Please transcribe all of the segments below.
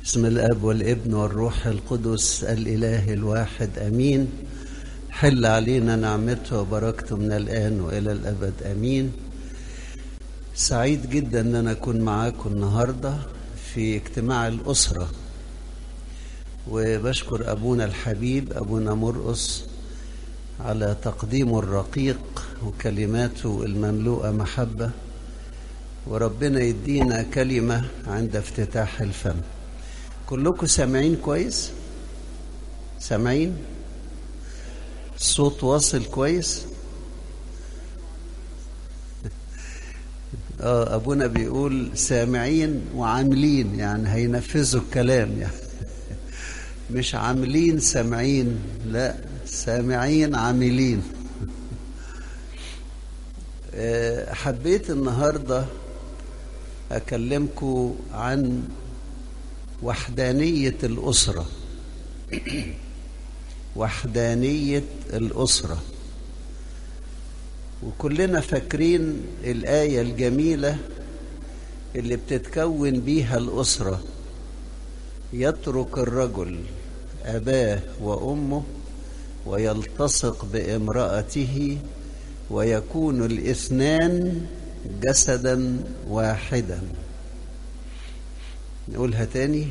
بسم الاب والابن والروح القدس الاله الواحد امين حل علينا نعمته وبركته من الان والى الابد امين سعيد جدا ان انا اكون معاكم النهارده في اجتماع الاسره وبشكر ابونا الحبيب ابونا مرقص على تقديمه الرقيق وكلماته المملوءه محبه وربنا يدينا كلمه عند افتتاح الفم كلكم سامعين كويس سامعين الصوت واصل كويس اه ابونا بيقول سامعين وعاملين يعني هينفذوا الكلام يعني مش عاملين سامعين لا سامعين عاملين حبيت النهارده اكلمكم عن وحدانيه الاسره وحدانيه الاسره وكلنا فاكرين الايه الجميله اللي بتتكون بيها الاسره يترك الرجل اباه وامه ويلتصق بامراته ويكون الاثنان جسدا واحدا نقولها تاني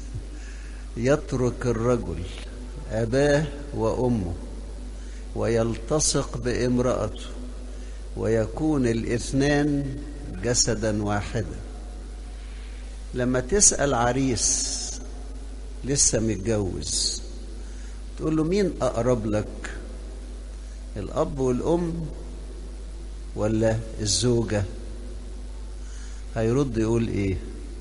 يترك الرجل اباه وامه ويلتصق بامراته ويكون الاثنان جسدا واحدا لما تسال عريس لسه متجوز تقول له مين اقرب لك الاب والام ولا الزوجه هيرد يقول ايه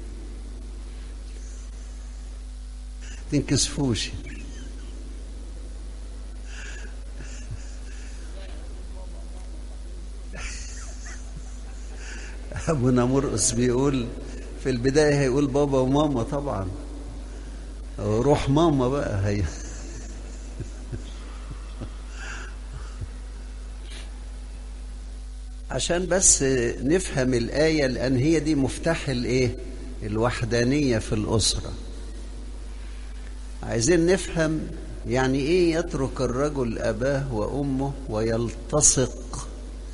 تنكسفوش ابونا مرقص بيقول في البدايه هيقول بابا وماما طبعا روح ماما بقى هي عشان بس نفهم الآية لأن هي دي مفتاح الإيه؟ الوحدانية في الأسرة. عايزين نفهم يعني إيه يترك الرجل أباه وأمه ويلتصق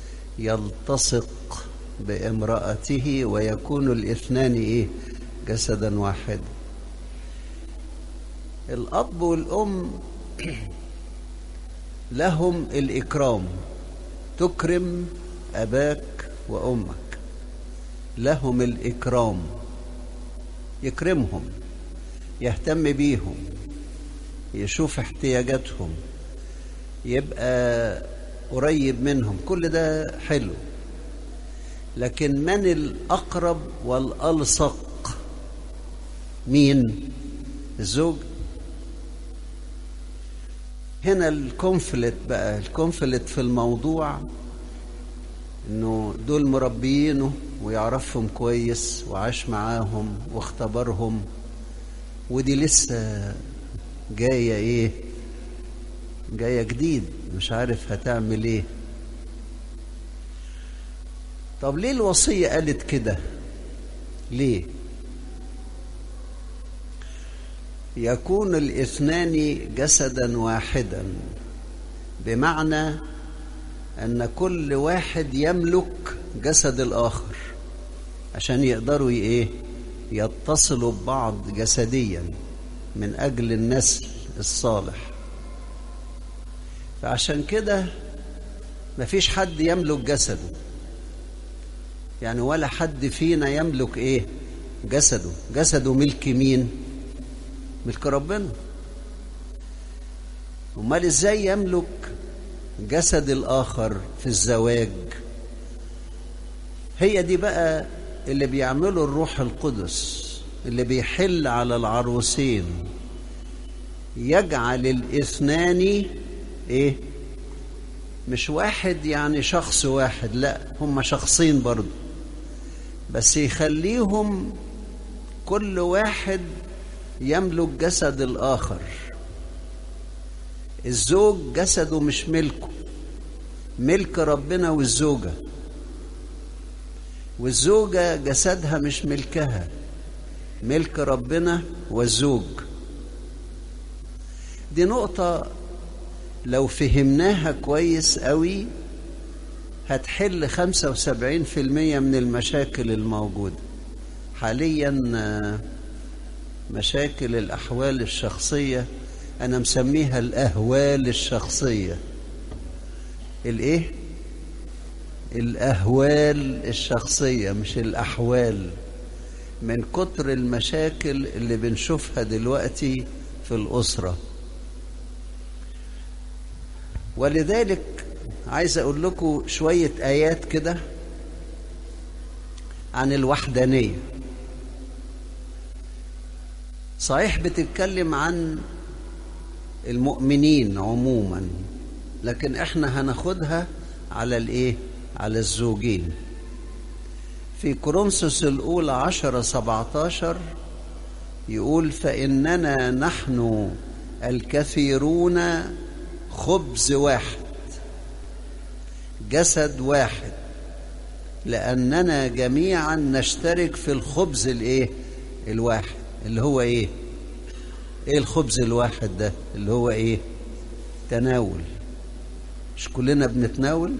يلتصق بامرأته ويكون الاثنان إيه؟ جسدا واحدا. الأب والأم لهم الإكرام تكرم أباك وأمك لهم الإكرام يكرمهم يهتم بيهم يشوف احتياجاتهم يبقى قريب منهم كل ده حلو لكن من الأقرب والألصق مين الزوج هنا الكونفلت بقى الكونفلت في الموضوع انه دول مربيينه ويعرفهم كويس وعاش معاهم واختبرهم ودي لسه جايه ايه جايه جديد مش عارف هتعمل ايه طب ليه الوصيه قالت كده ليه يكون الاثنان جسدا واحدا بمعنى ان كل واحد يملك جسد الاخر عشان يقدروا ايه يتصلوا ببعض جسديا من اجل النسل الصالح فعشان كده مفيش حد يملك جسده يعني ولا حد فينا يملك ايه جسده جسده ملك مين ملك ربنا امال ازاي يملك جسد الآخر في الزواج هي دي بقى اللي بيعمله الروح القدس اللي بيحل على العروسين يجعل الاثنان ايه مش واحد يعني شخص واحد لا هم شخصين برضو بس يخليهم كل واحد يملك جسد الآخر الزوج جسده مش ملكه ملك ربنا والزوجة والزوجة جسدها مش ملكها ملك ربنا والزوج دي نقطة لو فهمناها كويس قوي هتحل 75% من المشاكل الموجودة حاليا مشاكل الأحوال الشخصية أنا مسميها الأهوال الشخصية الإيه؟ الأهوال الشخصية مش الأحوال من كتر المشاكل اللي بنشوفها دلوقتي في الأسرة ولذلك عايز أقول لكم شوية آيات كده عن الوحدانية صحيح بتتكلم عن المؤمنين عموما لكن احنا هناخدها على الايه على الزوجين في كورنثوس الأولى عشرة سبعتاشر يقول فإننا نحن الكثيرون خبز واحد جسد واحد لأننا جميعا نشترك في الخبز الإيه الواحد اللي هو إيه إيه الخبز الواحد ده اللي هو إيه تناول مش كلنا بنتناول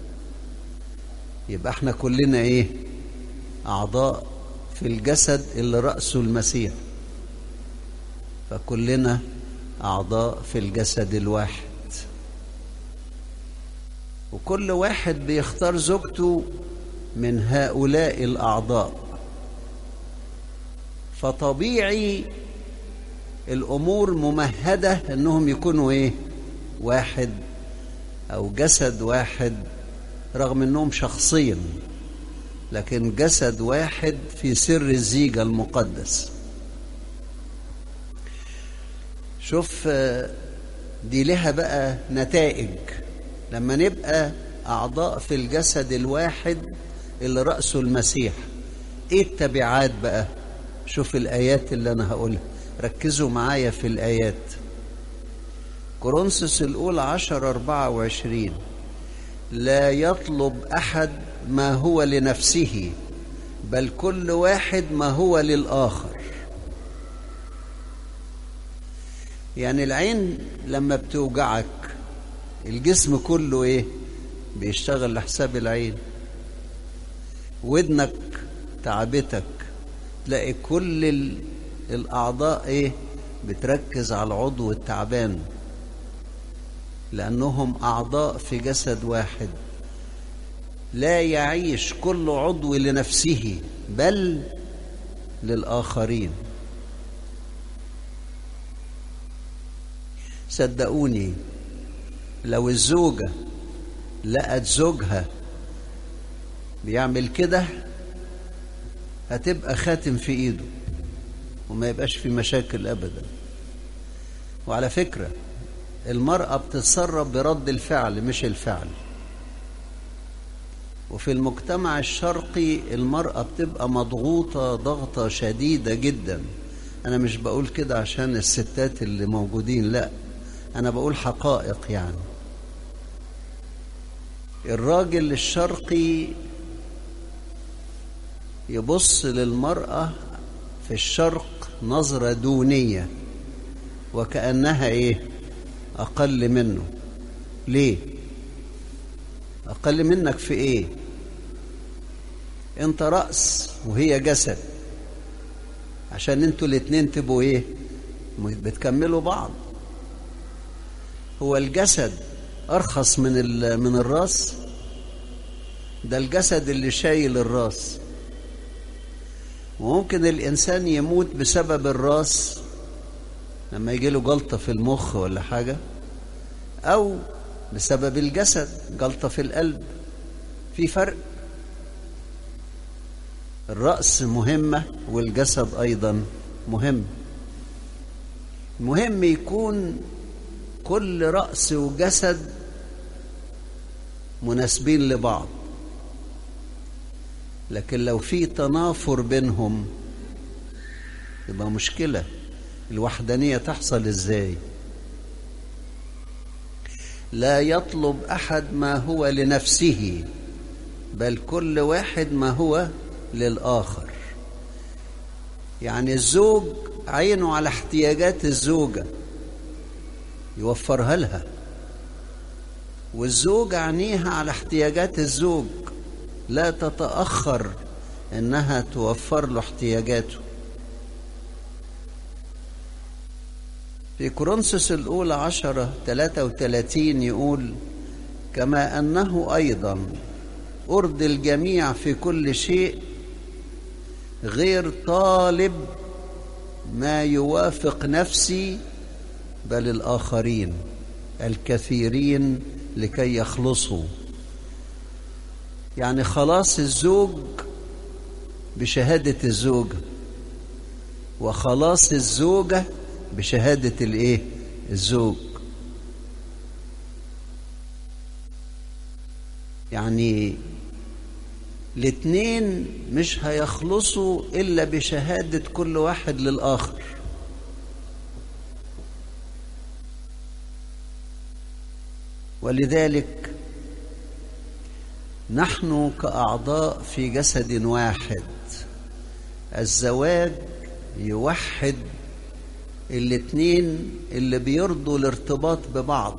يبقى احنا كلنا ايه اعضاء في الجسد اللي رأسه المسيح فكلنا اعضاء في الجسد الواحد وكل واحد بيختار زوجته من هؤلاء الاعضاء فطبيعي الامور ممهده انهم يكونوا ايه واحد او جسد واحد رغم انهم شخصين لكن جسد واحد في سر الزيجة المقدس شوف دي لها بقى نتائج لما نبقى أعضاء في الجسد الواحد اللي رأسه المسيح إيه التبعات بقى شوف الآيات اللي أنا هقولها ركزوا معايا في الآيات كورنثوس الأولى عشر أربعة وعشرين لا يطلب احد ما هو لنفسه بل كل واحد ما هو للاخر يعني العين لما بتوجعك الجسم كله ايه بيشتغل لحساب العين ودنك تعبتك تلاقي كل الاعضاء ايه بتركز على العضو التعبان لأنهم أعضاء في جسد واحد لا يعيش كل عضو لنفسه بل للآخرين صدقوني لو الزوجة لقت زوجها بيعمل كده هتبقى خاتم في ايده وما يبقاش في مشاكل ابدا وعلى فكره المرأة بتتصرف برد الفعل مش الفعل وفي المجتمع الشرقي المرأة بتبقى مضغوطة ضغطة شديدة جدا أنا مش بقول كده عشان الستات اللي موجودين لا أنا بقول حقائق يعني الراجل الشرقي يبص للمرأة في الشرق نظرة دونية وكأنها إيه أقل منه ليه أقل منك في إيه أنت رأس وهي جسد عشان أنتوا الاتنين تبقوا إيه بتكملوا بعض هو الجسد أرخص من من الراس ده الجسد اللي شايل الراس وممكن الإنسان يموت بسبب الراس لما يجي له جلطة في المخ ولا حاجة أو بسبب الجسد جلطة في القلب في فرق الرأس مهمة والجسد أيضا مهم مهم يكون كل رأس وجسد مناسبين لبعض لكن لو في تنافر بينهم يبقى مشكله الوحدانية تحصل ازاي لا يطلب احد ما هو لنفسه بل كل واحد ما هو للاخر يعني الزوج عينه على احتياجات الزوجة يوفرها لها والزوج عينيها على احتياجات الزوج لا تتأخر إنها توفر له احتياجاته في كورنثوس الأولى عشرة ثلاثة وثلاثين يقول كما أنه أيضا أرضي الجميع في كل شيء غير طالب ما يوافق نفسي بل الآخرين الكثيرين لكي يخلصوا يعني خلاص الزوج بشهادة الزوجة وخلاص الزوجة بشهادة الايه الزوج يعني الاتنين مش هيخلصوا إلا بشهادة كل واحد للآخر ولذلك نحن كأعضاء في جسد واحد الزواج يوحد الاتنين اللي بيرضوا الارتباط ببعض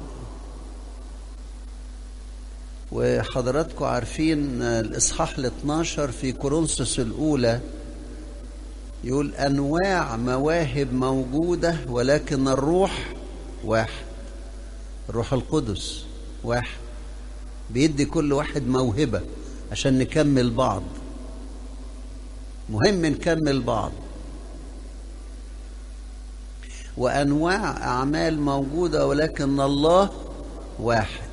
وحضراتكم عارفين الإصحاح ال 12 في كورنثوس الأولى يقول أنواع مواهب موجودة ولكن الروح واحد الروح القدس واحد بيدي كل واحد موهبة عشان نكمل بعض مهم نكمل بعض وأنواع أعمال موجودة ولكن الله واحد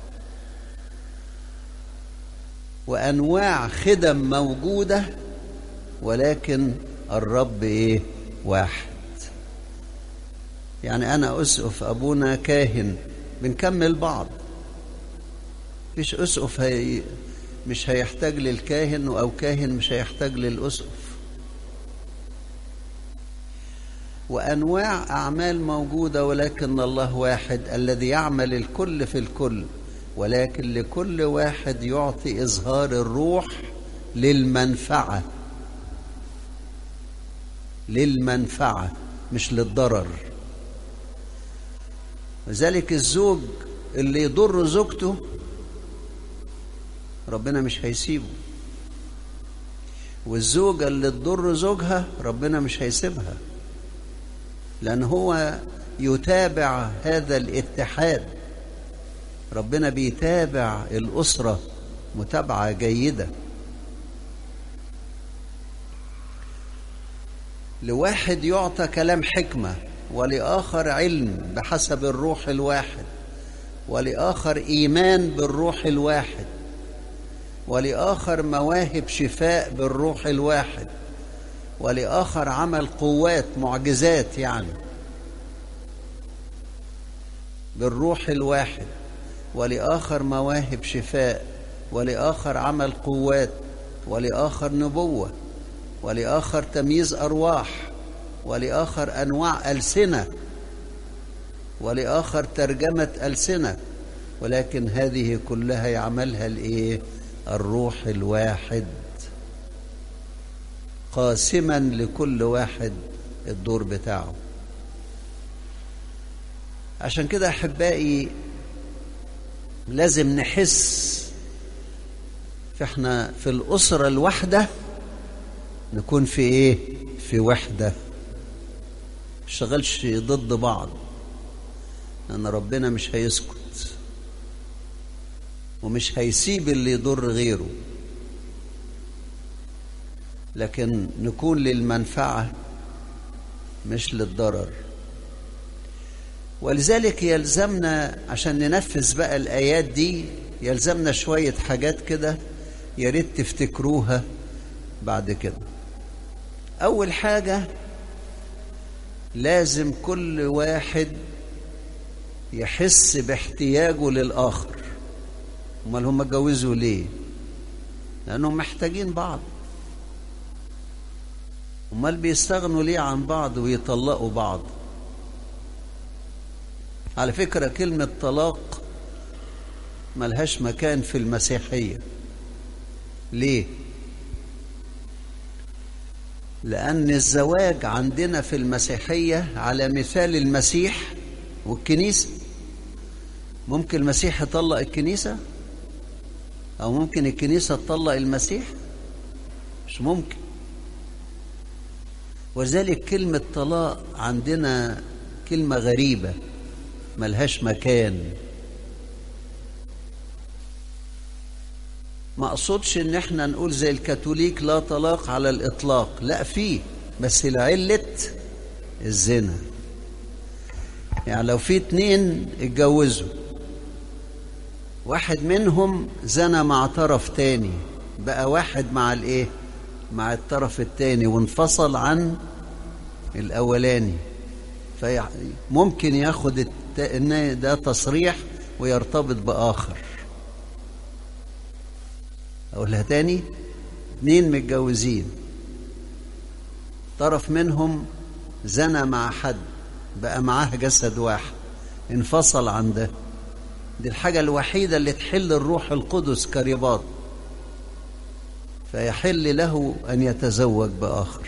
وأنواع خدم موجودة ولكن الرب إيه واحد يعني أنا أسقف أبونا كاهن بنكمل بعض مفيش أسقف هي مش هيحتاج للكاهن أو كاهن مش هيحتاج للأسقف وأنواع أعمال موجودة ولكن الله واحد الذي يعمل الكل في الكل ولكن لكل واحد يعطي إظهار الروح للمنفعة للمنفعة مش للضرر لذلك الزوج اللي يضر زوجته ربنا مش هيسيبه والزوجة اللي تضر زوجها ربنا مش هيسيبها لأن هو يتابع هذا الاتحاد ربنا بيتابع الأسرة متابعة جيدة لواحد يعطى كلام حكمة ولآخر علم بحسب الروح الواحد ولآخر إيمان بالروح الواحد ولآخر مواهب شفاء بالروح الواحد ولآخر عمل قوات معجزات يعني بالروح الواحد ولآخر مواهب شفاء ولآخر عمل قوات ولآخر نبوة ولآخر تمييز أرواح ولآخر أنواع ألسنة ولآخر ترجمة ألسنة ولكن هذه كلها يعملها الإيه؟ الروح الواحد قاسما لكل واحد الدور بتاعه عشان كده أحبائي لازم نحس فاحنا في الأسرة الواحدة نكون في ايه في وحدة شغلش ضد بعض لأن ربنا مش هيسكت ومش هيسيب اللي يضر غيره لكن نكون للمنفعة مش للضرر ولذلك يلزمنا عشان ننفذ بقى الآيات دي يلزمنا شوية حاجات كده يا ريت تفتكروها بعد كده أول حاجة لازم كل واحد يحس باحتياجه للآخر امال هم اتجوزوا ليه لأنهم محتاجين بعض امال بيستغنوا ليه عن بعض ويطلقوا بعض على فكرة كلمة طلاق ملهاش مكان في المسيحية ليه لأن الزواج عندنا في المسيحية على مثال المسيح والكنيسة ممكن المسيح يطلق الكنيسة أو ممكن الكنيسة تطلق المسيح مش ممكن وذلك كلمة طلاق عندنا كلمة غريبة ملهاش مكان ما اقصدش ان احنا نقول زي الكاثوليك لا طلاق على الاطلاق لا فيه بس لعلة الزنا يعني لو في اتنين اتجوزوا واحد منهم زنى مع طرف تاني بقى واحد مع الايه مع الطرف التاني وانفصل عن الاولاني فممكن ياخد الت... ده تصريح ويرتبط باخر اقولها تاني اتنين متجوزين طرف منهم زنى مع حد بقى معاه جسد واحد انفصل عن ده دي الحاجة الوحيدة اللي تحل الروح القدس كرباط فيحل له أن يتزوج بآخر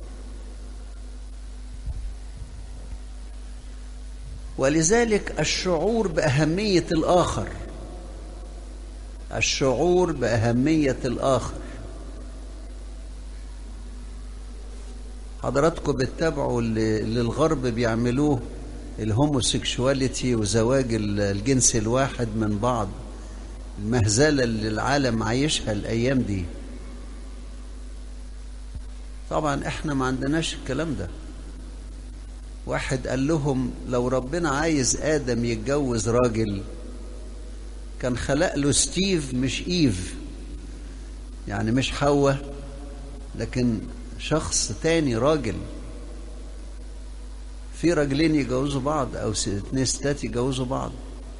ولذلك الشعور بأهمية الآخر الشعور بأهمية الآخر حضراتكم بتتابعوا اللي اللي الغرب بيعملوه الهوموسيكشواليتي وزواج الجنس الواحد من بعض المهزلة اللي العالم عايشها الأيام دي طبعا احنا ما عندناش الكلام ده واحد قال لهم لو ربنا عايز آدم يتجوز راجل كان خلق له ستيف مش إيف يعني مش حواء لكن شخص تاني راجل في راجلين يجوزوا بعض او اتنين ستات يجوزوا بعض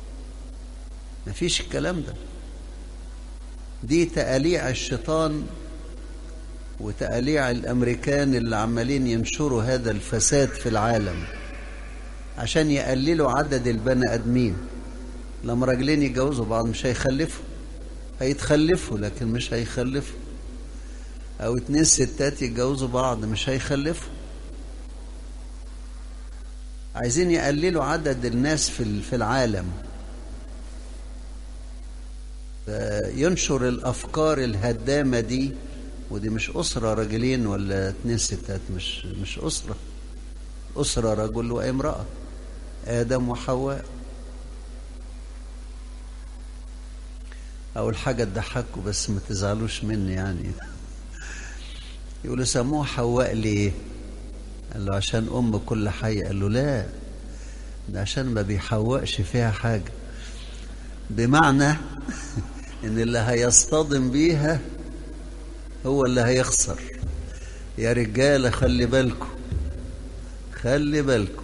مفيش الكلام ده دي تقاليع الشيطان وتقاليع الامريكان اللي عمالين ينشروا هذا الفساد في العالم عشان يقللوا عدد البني ادمين لما راجلين يتجوزوا بعض مش هيخلفوا هيتخلفوا لكن مش هيخلفوا او اتنين ستات يتجوزوا بعض مش هيخلفوا عايزين يقللوا عدد الناس في في العالم ينشر الافكار الهدامه دي ودي مش اسره رجلين ولا اتنين ستات مش مش اسره اسره رجل وامراه ادم وحواء اول حاجه تضحكوا بس ما تزعلوش مني يعني يقولوا سموه حواء ليه قال له عشان ام كل حي قال له لا ده عشان ما بيحوقش فيها حاجه بمعنى ان اللي هيصطدم بيها هو اللي هيخسر يا رجاله خلي بالكم خلي بالكم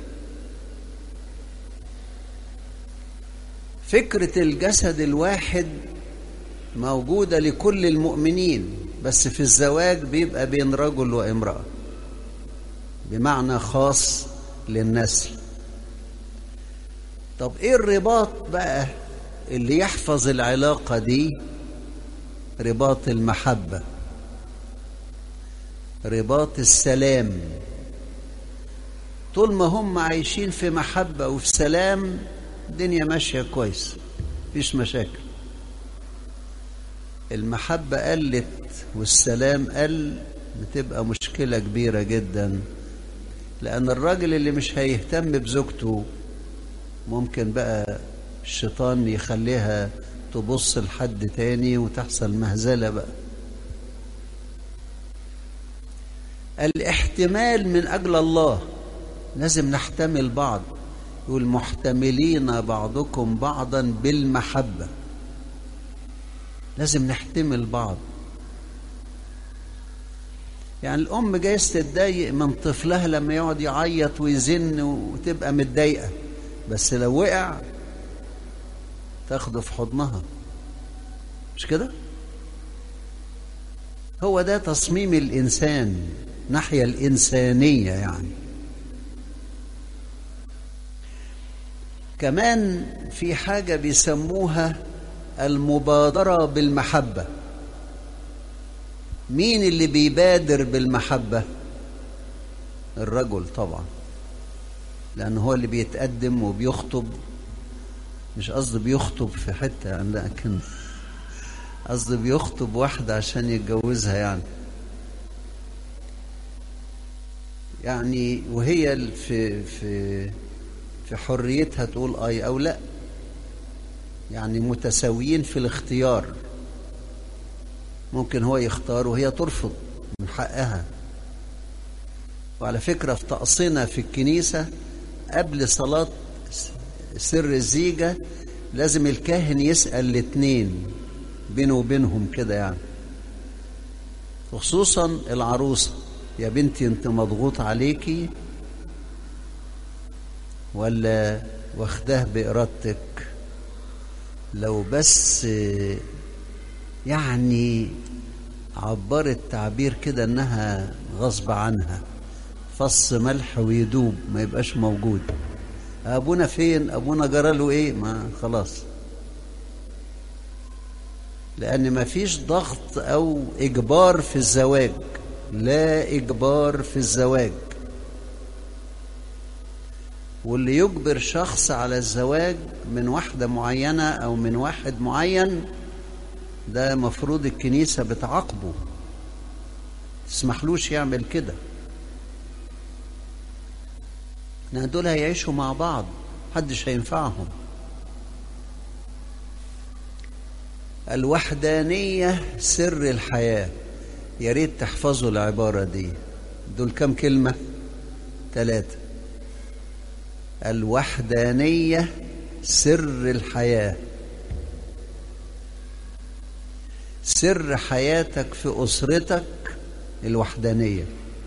فكره الجسد الواحد موجوده لكل المؤمنين بس في الزواج بيبقى بين رجل وامراه بمعنى خاص للنسل طب ايه الرباط بقى اللي يحفظ العلاقه دي رباط المحبه رباط السلام طول ما هم عايشين في محبه وفي سلام الدنيا ماشيه كويس مفيش مشاكل المحبه قلت والسلام قل بتبقى مشكله كبيره جدا لأن الراجل اللي مش هيهتم بزوجته ممكن بقى الشيطان يخليها تبص لحد تاني وتحصل مهزلة بقى الاحتمال من أجل الله لازم نحتمل بعض يقول محتملين بعضكم بعضا بالمحبة لازم نحتمل بعض يعني الأم جايز تتضايق من طفلها لما يقعد يعيط ويزن وتبقى متضايقة بس لو وقع تاخده في حضنها مش كده؟ هو ده تصميم الإنسان ناحية الإنسانية يعني كمان في حاجة بيسموها المبادرة بالمحبة مين اللي بيبادر بالمحبة الرجل طبعا لأن هو اللي بيتقدم وبيخطب مش قصدي بيخطب في حتة يعني لكن قصدي بيخطب واحدة عشان يتجوزها يعني يعني وهي في في في حريتها تقول اي او لا يعني متساويين في الاختيار ممكن هو يختار وهي ترفض من حقها وعلى فكرة في طقسنا في الكنيسة قبل صلاة سر الزيجة لازم الكاهن يسأل الاتنين بينه وبينهم كده يعني خصوصا العروسة يا بنتي انت مضغوط عليكي ولا واخداه بإرادتك لو بس يعني عبرت تعبير كده انها غصب عنها فص ملح ويدوب ما يبقاش موجود ابونا فين ابونا جراله ايه ما خلاص لان ما فيش ضغط او اجبار في الزواج لا اجبار في الزواج واللي يجبر شخص على الزواج من واحدة معينة أو من واحد معين ده مفروض الكنيسة بتعاقبه تسمحلوش يعمل كده لأن دول هيعيشوا مع بعض محدش هينفعهم الوحدانية سر الحياة يا ريت تحفظوا العبارة دي دول كم كلمة ثلاثة الوحدانية سر الحياة سر حياتك في أسرتك الوحدانية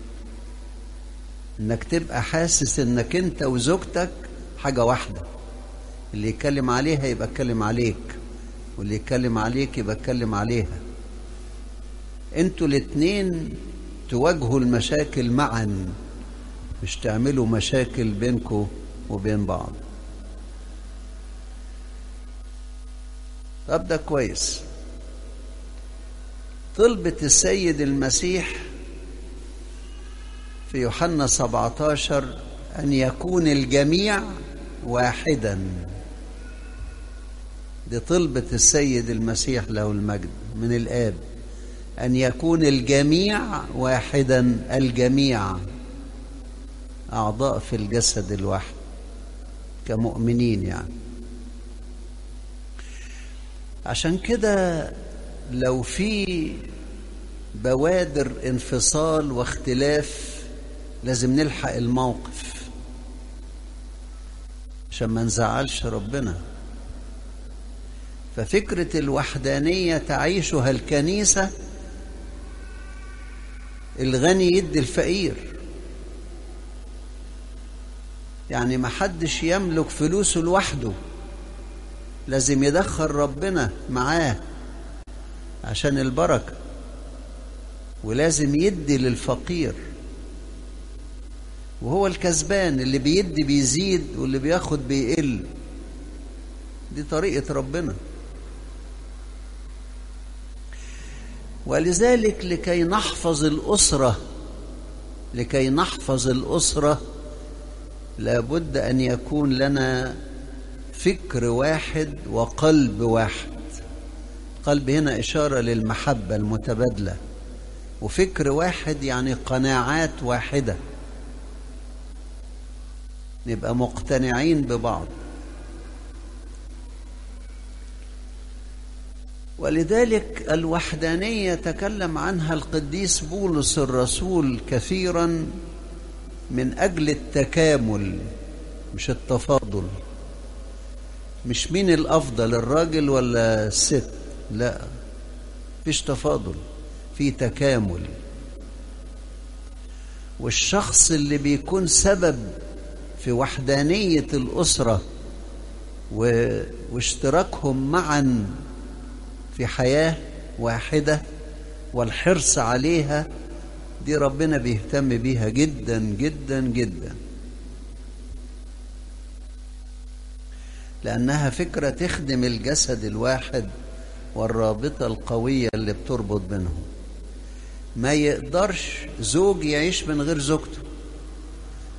انك تبقى حاسس انك انت وزوجتك حاجة واحدة اللي يتكلم عليها يبقى اتكلم عليك واللي يتكلم عليك يبقى اتكلم عليها انتوا الاتنين تواجهوا المشاكل معا مش تعملوا مشاكل بينكم وبين بعض طب ده كويس طلبة السيد المسيح في يوحنا 17 أن يكون الجميع واحدا دي طلبة السيد المسيح له المجد من الآب أن يكون الجميع واحدا الجميع أعضاء في الجسد الواحد كمؤمنين يعني عشان كده لو في بوادر انفصال واختلاف لازم نلحق الموقف عشان ما نزعلش ربنا ففكرة الوحدانية تعيشها الكنيسة الغني يدي الفقير يعني ما حدش يملك فلوسه لوحده لازم يدخل ربنا معاه عشان البركة ولازم يدي للفقير وهو الكسبان اللي بيدي بيزيد واللي بياخد بيقل دي طريقة ربنا ولذلك لكي نحفظ الأسرة لكي نحفظ الأسرة لابد أن يكون لنا فكر واحد وقلب واحد قلب هنا إشارة للمحبة المتبادلة وفكر واحد يعني قناعات واحدة نبقى مقتنعين ببعض ولذلك الوحدانية تكلم عنها القديس بولس الرسول كثيرا من أجل التكامل مش التفاضل مش مين الأفضل الراجل ولا الست لا فيش تفاضل في تكامل والشخص اللي بيكون سبب في وحدانية الأسرة واشتراكهم معا في حياة واحدة والحرص عليها دي ربنا بيهتم بيها جدا جدا جدا لأنها فكرة تخدم الجسد الواحد والرابطة القوية اللي بتربط بينهم ما يقدرش زوج يعيش من غير زوجته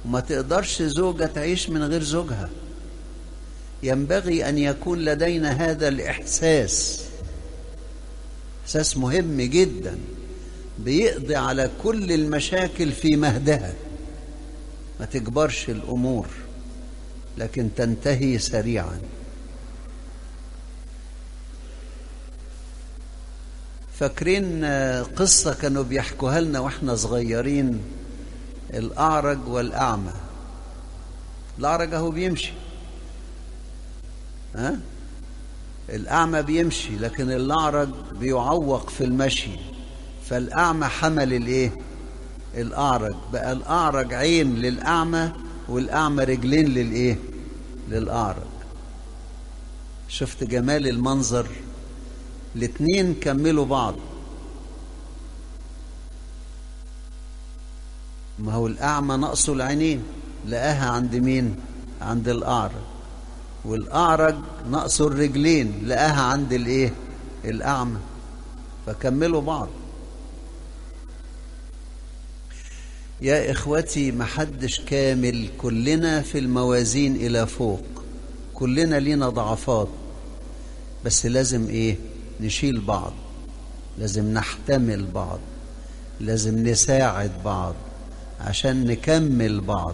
وما تقدرش زوجة تعيش من غير زوجها ينبغي أن يكون لدينا هذا الإحساس إحساس مهم جدا بيقضي على كل المشاكل في مهدها ما تكبرش الأمور لكن تنتهي سريعا فاكرين قصة كانوا بيحكوها لنا واحنا صغيرين الأعرج والأعمى الأعرج أهو بيمشي ها الأعمى بيمشي لكن الأعرج بيعوق في المشي فالأعمى حمل الإيه؟ الأعرج بقى الأعرج عين للأعمى والأعمى رجلين للإيه؟ للأعرج شفت جمال المنظر الاتنين كملوا بعض ما هو الأعمى نقصه العينين لقاها عند مين؟ عند الأعرج والأعرج نقصه الرجلين لقاها عند الإيه؟ الأعمى فكملوا بعض يا إخوتي محدش كامل كلنا في الموازين إلى فوق كلنا لينا ضعفات بس لازم إيه نشيل بعض لازم نحتمل بعض لازم نساعد بعض عشان نكمل بعض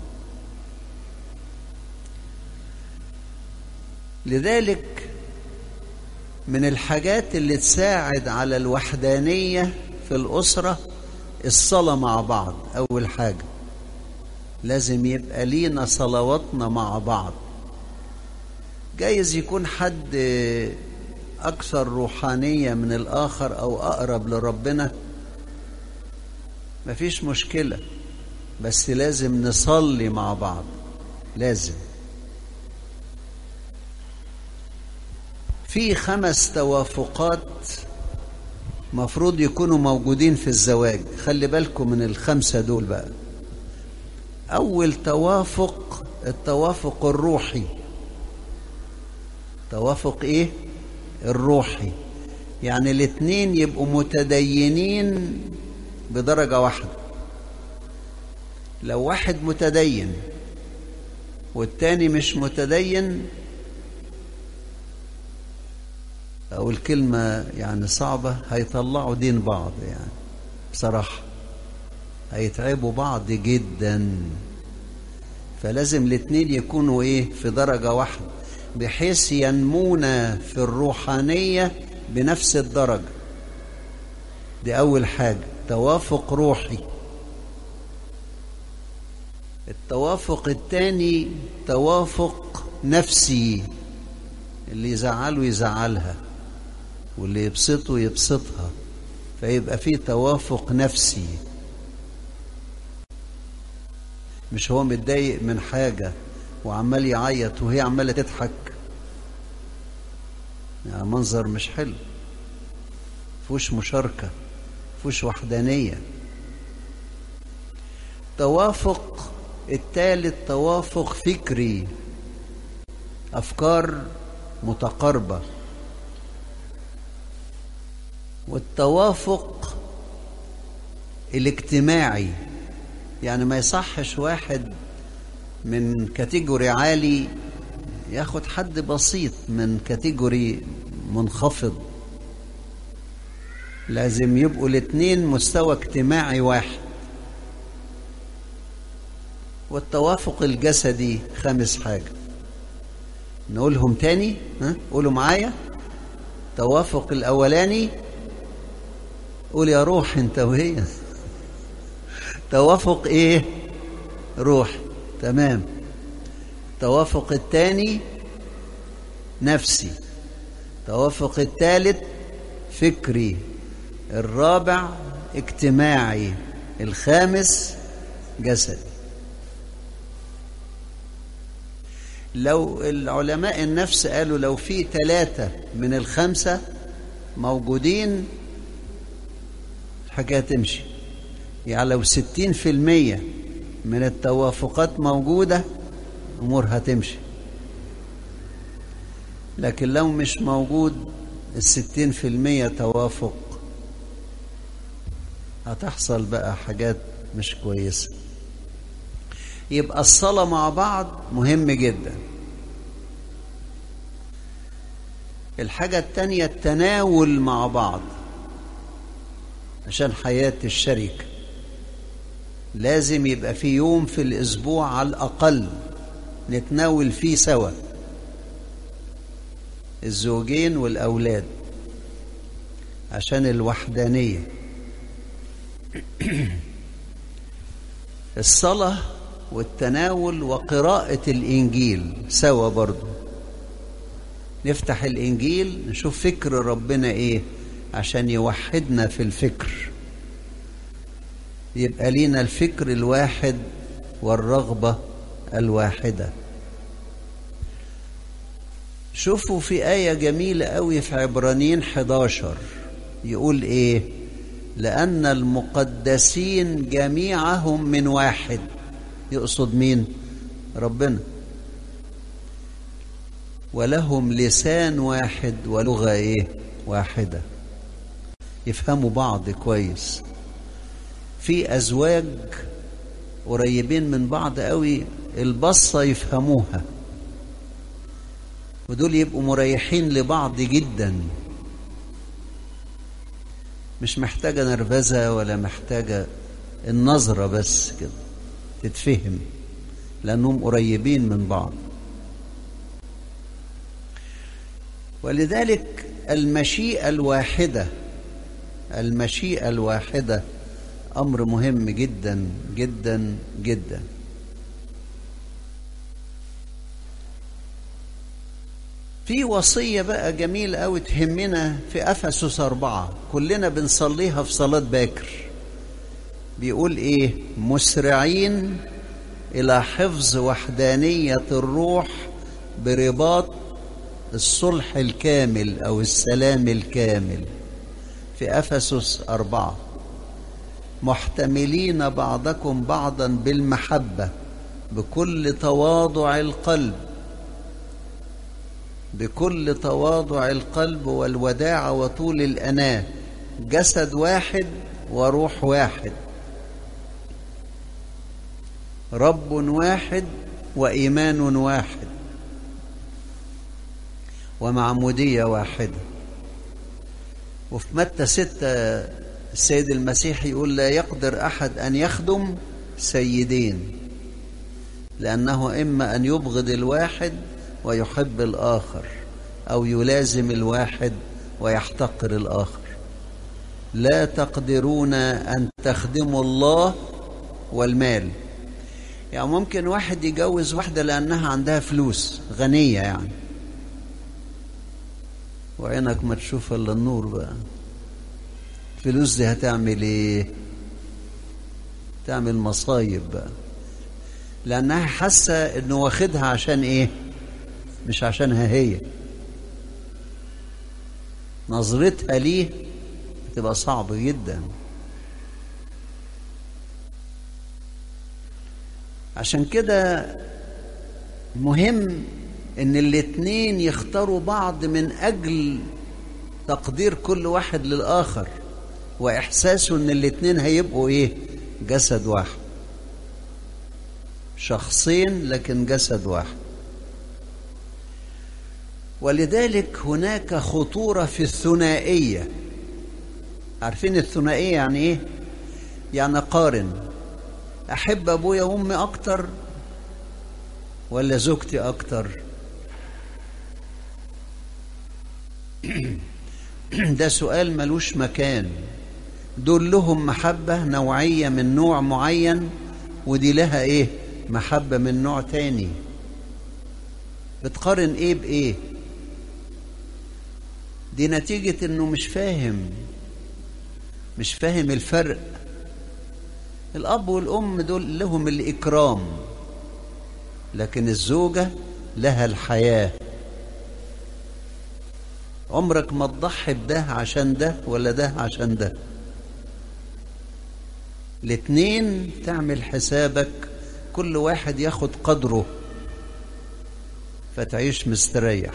لذلك من الحاجات اللي تساعد على الوحدانية في الأسرة الصلاة مع بعض أول حاجة لازم يبقى لينا صلواتنا مع بعض جايز يكون حد أكثر روحانية من الآخر أو أقرب لربنا مفيش مشكلة بس لازم نصلي مع بعض لازم في خمس توافقات مفروض يكونوا موجودين في الزواج خلي بالكم من الخمسة دول بقى أول توافق التوافق الروحي توافق إيه؟ الروحي يعني الاتنين يبقوا متدينين بدرجة واحدة لو واحد متدين والتاني مش متدين أو الكلمة يعني صعبة هيطلعوا دين بعض يعني بصراحة هيتعبوا بعض جدا فلازم الاتنين يكونوا ايه في درجة واحدة بحيث ينمون في الروحانية بنفس الدرجة دي أول حاجة توافق روحي التوافق الثاني توافق نفسي اللي يزعله يزعلها واللي يبسطه يبسطها فيبقى في توافق نفسي مش هو متضايق من حاجة وعمال يعيط وهي عمالة تضحك يعني منظر مش حلو فوش مشاركة فوش وحدانية توافق الثالث توافق فكري أفكار متقاربة والتوافق الاجتماعي يعني ما يصحش واحد من كاتيجوري عالي ياخد حد بسيط من كاتيجوري منخفض لازم يبقوا الاتنين مستوى اجتماعي واحد والتوافق الجسدي خامس حاجة نقولهم تاني ها قولوا معايا توافق الأولاني قول يا روح انت وهي توافق ايه روح تمام توافق الثاني نفسي توافق الثالث فكري الرابع اجتماعي الخامس جسدي لو العلماء النفس قالوا لو في ثلاثة من الخمسة موجودين الحكاية تمشي يعني لو ستين في المية من التوافقات موجودة أمور هتمشي لكن لو مش موجود الستين في المية توافق هتحصل بقى حاجات مش كويسة يبقى الصلاة مع بعض مهم جدا الحاجة التانية التناول مع بعض عشان حياة الشركة لازم يبقى في يوم في الأسبوع على الأقل نتناول فيه سوا الزوجين والأولاد عشان الوحدانية الصلاة والتناول وقراءة الإنجيل سوا برضو نفتح الإنجيل نشوف فكر ربنا إيه عشان يوحدنا في الفكر يبقى لينا الفكر الواحد والرغبة الواحدة شوفوا في آية جميلة قوي في عبرانيين 11 يقول إيه لأن المقدسين جميعهم من واحد يقصد مين ربنا ولهم لسان واحد ولغة إيه واحدة يفهموا بعض كويس في أزواج قريبين من بعض قوي البصة يفهموها ودول يبقوا مريحين لبعض جدا مش محتاجة نرفزة ولا محتاجة النظرة بس كده تتفهم لأنهم قريبين من بعض ولذلك المشيئة الواحدة المشيئة الواحدة أمر مهم جدا جدا جدا في وصية بقى جميلة أوي تهمنا في أفسس أربعة كلنا بنصليها في صلاة باكر بيقول إيه مسرعين إلى حفظ وحدانية الروح برباط الصلح الكامل أو السلام الكامل في أفسس أربعة محتملين بعضكم بعضا بالمحبة بكل تواضع القلب بكل تواضع القلب والوداعة وطول الأناة جسد واحد وروح واحد رب واحد وإيمان واحد ومعمودية واحدة وفي متى ستة السيد المسيح يقول لا يقدر أحد أن يخدم سيدين لأنه إما أن يبغض الواحد ويحب الآخر أو يلازم الواحد ويحتقر الآخر لا تقدرون أن تخدموا الله والمال يعني ممكن واحد يجوز واحدة لأنها عندها فلوس غنية يعني وعينك ما تشوف إلا النور بقى الفلوس دي هتعمل ايه تعمل مصايب بقى لانها حاسه انه واخدها عشان ايه مش عشانها هي نظرتها ليه بتبقى صعبه جدا عشان كده مهم ان الاتنين يختاروا بعض من اجل تقدير كل واحد للاخر واحساسه ان الاتنين هيبقوا ايه جسد واحد شخصين لكن جسد واحد ولذلك هناك خطورة في الثنائية عارفين الثنائية يعني ايه يعني قارن احب ابويا وامي اكتر ولا زوجتي اكتر ده سؤال ملوش مكان دول لهم محبة نوعية من نوع معين ودي لها ايه محبة من نوع تاني بتقارن ايه بايه دي نتيجة انه مش فاهم مش فاهم الفرق الاب والام دول لهم الاكرام لكن الزوجة لها الحياة عمرك ما تضحي بده عشان ده ولا ده عشان ده الاتنين تعمل حسابك كل واحد ياخد قدره فتعيش مستريح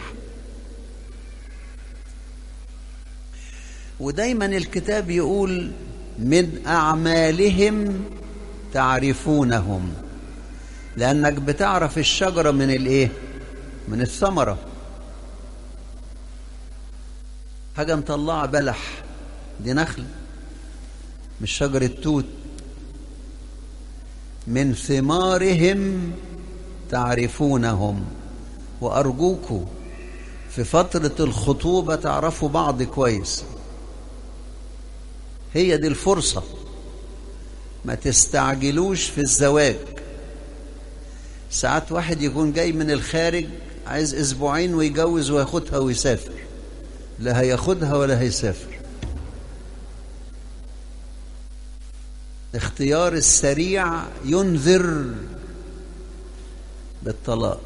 ودايما الكتاب يقول من اعمالهم تعرفونهم لأنك بتعرف الشجرة من الإيه؟ من الثمرة حاجة مطلعة بلح دي نخل مش شجرة توت من ثمارهم تعرفونهم وأرجوكم في فترة الخطوبة تعرفوا بعض كويس هي دي الفرصة ما تستعجلوش في الزواج ساعات واحد يكون جاي من الخارج عايز اسبوعين ويجوز وياخدها ويسافر لا هياخدها ولا هيسافر اختيار السريع ينذر بالطلاق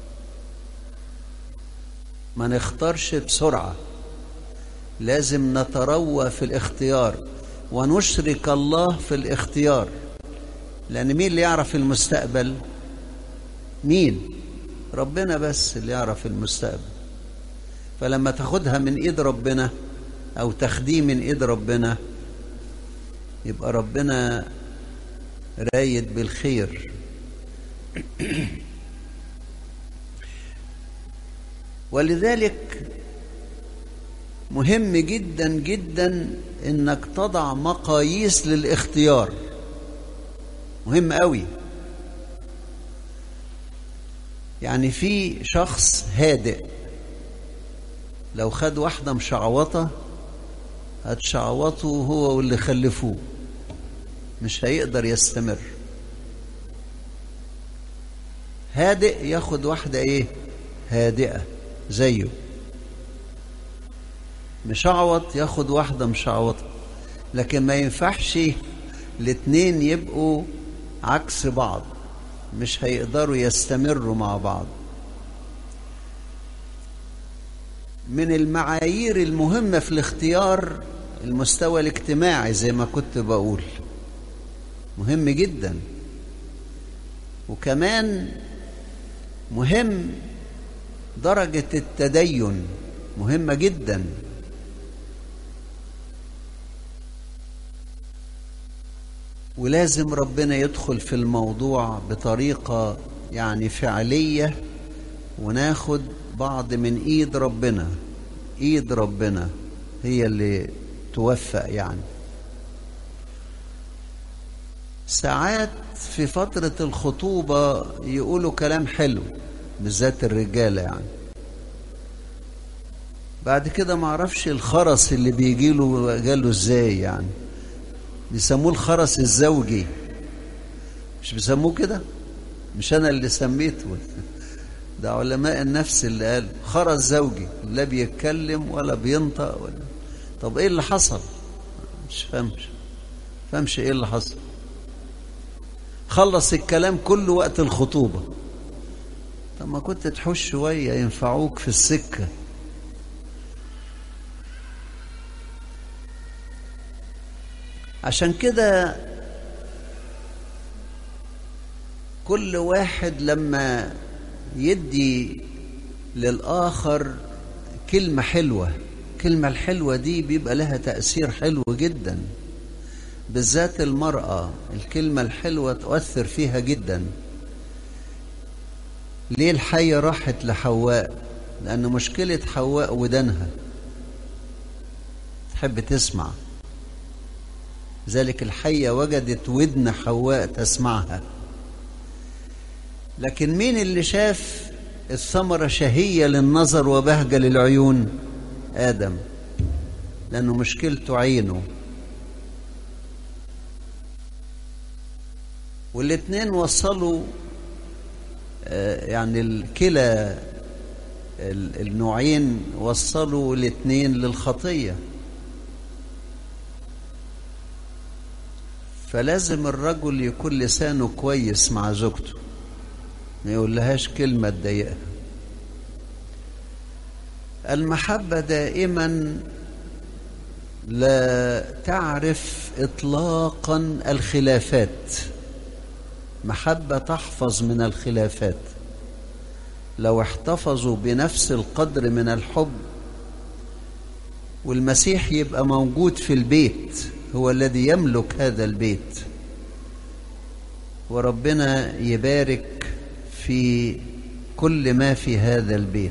ما نختارش بسرعة لازم نتروى في الاختيار ونشرك الله في الاختيار لأن مين اللي يعرف المستقبل مين ربنا بس اللي يعرف المستقبل فلما تاخدها من ايد ربنا او تاخديه من ايد ربنا يبقى ربنا رايد بالخير ولذلك مهم جدا جدا انك تضع مقاييس للاختيار مهم قوي يعني في شخص هادئ لو خد واحدة مشعوطة هتشعوطه هو واللي خلفوه مش هيقدر يستمر هادئ ياخد واحدة ايه هادئة زيه مشعوط ياخد واحدة مشعوطة لكن ما ينفعش الاتنين يبقوا عكس بعض مش هيقدروا يستمروا مع بعض من المعايير المهمة في الاختيار المستوى الاجتماعي زي ما كنت بقول مهم جدا وكمان مهم درجة التدين مهمة جدا ولازم ربنا يدخل في الموضوع بطريقة يعني فعلية وناخد بعض من ايد ربنا ايد ربنا هي اللي توفق يعني ساعات في فترة الخطوبة يقولوا كلام حلو بالذات الرجالة يعني بعد كده معرفش الخرس اللي بيجيله جاله ازاي يعني بيسموه الخرس الزوجي مش بيسموه كده مش انا اللي سميته ده علماء النفس اللي قال خرس زوجي لا بيتكلم ولا بينطق ولا طب ايه اللي حصل مش فهمش فهمش ايه اللي حصل خلص الكلام كله وقت الخطوبة طب ما كنت تحوش شوية ينفعوك في السكة عشان كده كل واحد لما يدي للآخر كلمة حلوة الكلمة الحلوة دي بيبقى لها تأثير حلو جدا بالذات المرأة الكلمة الحلوة تؤثر فيها جدا ليه الحية راحت لحواء لأن مشكلة حواء ودانها تحب تسمع ذلك الحية وجدت ودن حواء تسمعها لكن مين اللي شاف الثمرة شهية للنظر وبهجة للعيون آدم لأنه مشكلته عينه والاتنين وصلوا يعني الكلا النوعين وصلوا الاتنين للخطية فلازم الرجل يكون لسانه كويس مع زوجته ما يقولهاش كلمة تضايقها المحبة دائما لا تعرف إطلاقا الخلافات محبة تحفظ من الخلافات لو احتفظوا بنفس القدر من الحب والمسيح يبقى موجود في البيت هو الذي يملك هذا البيت وربنا يبارك في كل ما في هذا البيت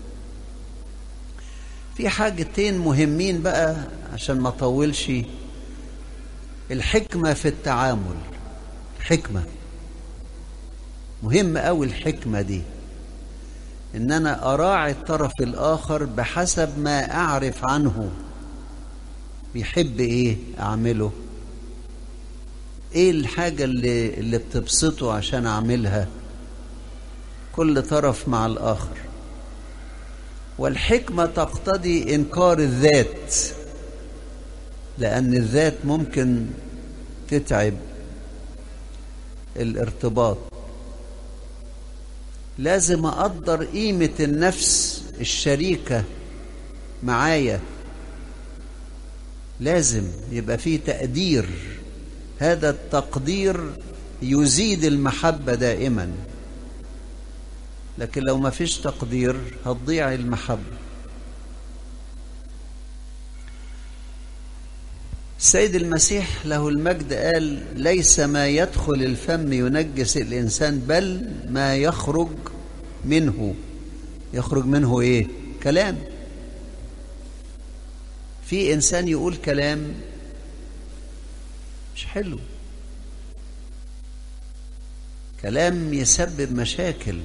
في حاجتين مهمين بقى عشان ما اطولش الحكمة في التعامل حكمة مهم قوي الحكمة دي ان انا اراعي الطرف الاخر بحسب ما اعرف عنه بيحب ايه اعمله ايه الحاجة اللي, اللي بتبسطه عشان اعملها كل طرف مع الاخر والحكمة تقتضي انكار الذات لان الذات ممكن تتعب الارتباط لازم اقدر قيمة النفس الشريكة معايا لازم يبقى فيه تقدير هذا التقدير يزيد المحبة دائما لكن لو ما فيش تقدير هتضيع المحبة السيد المسيح له المجد قال ليس ما يدخل الفم ينجس الإنسان بل ما يخرج منه يخرج منه إيه كلام في إنسان يقول كلام مش حلو كلام يسبب مشاكل